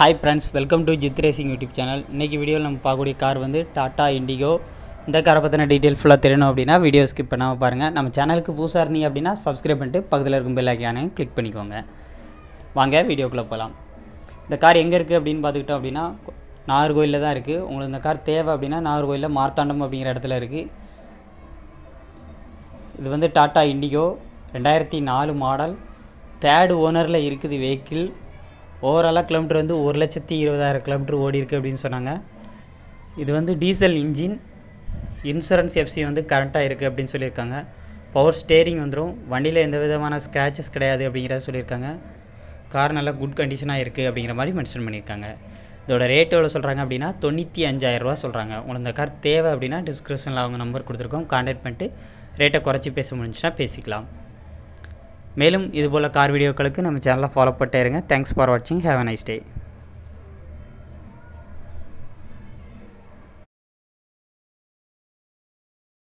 hi friends welcome to Jith racing YouTube channel இன்றைக்கி வீடியோவில் நம்ம பார்க்கக்கூடிய கார் வந்து டாட்டா இண்டிகோ இந்த காரை பற்றின டீட்டெயில் ஃபுல்லாக தெரியணும் அப்படின்னா வீடியோ ஸ்கிப் பண்ணாமல் பாருங்கள் நம்ம சேனலுக்கு புதுசாக இருந்தீங்க அப்படின்னா சப்ஸ்கிரைப் பண்ணிட்டு பக்கத்தில் இருக்கும் பெல் ஐக்கானையும் கிளிக் பண்ணிக்கோங்க வாங்க வீடியோக்குள்ளே போகலாம் இந்த கார் எங்கே இருக்குது அப்படின்னு பார்த்துக்கிட்டோம் அப்படின்னா நாகர்கோயிலில் தான் இருக்குது உங்களுக்கு இந்த கார் தேவை அப்படின்னா நாகர்கோயிலில் மார்த்தாண்டம் அப்படிங்கிற இடத்துல இருக்குது இது வந்து டாட்டா இண்டிகோ ரெண்டாயிரத்தி நாலு மாடல் தேர்டு ஓனரில் இருக்குது வெஹிக்கிள் ஓவராலாக கிலோமீட்டர் வந்து ஒரு லட்சத்தி இருபதாயிரம் கிலோமீட்டர் ஓடி இருக்குது அப்படின்னு சொன்னாங்க இது வந்து டீசல் இன்ஜின் இன்சூரன்ஸ் எஃப்சி வந்து கரண்ட்டாக இருக்குது அப்படின்னு சொல்லியிருக்காங்க பவர் ஸ்டேரிங் வந்துடும் வண்டியில் எந்த விதமான ஸ்க்ராச்சஸ் கிடையாது அப்படிங்கிறத சொல்லியிருக்காங்க கார் நல்லா குட் கண்டிஷனாக இருக்குது அப்படிங்கிற மாதிரி மென்ஷன் பண்ணியிருக்காங்க இதோட ரேட் எவ்வளோ சொல்கிறாங்க அப்படின்னா தொண்ணூற்றி அஞ்சாயிரரூவா சொல்கிறாங்க உங்களுக்கு இந்த கார் தேவை அப்படின்னா டிஸ்கிரிப்ஷனில் அவங்க நம்பர் கொடுத்துருக்கோம் கான்டாக்ட் பண்ணிட்டு ரேட்டை குறைச்சி பேச முடிஞ்சுன்னா பேசிக்கலாம் மேலும் இதுபோல் கார் வீடியோக்களுக்கு நம்ம சேனலை ஃபாலோ பண்ணிட்டே இருங்க தேங்க்ஸ் ஃபார் வாட்சிங் ஹேவ் அ நைஸ் டே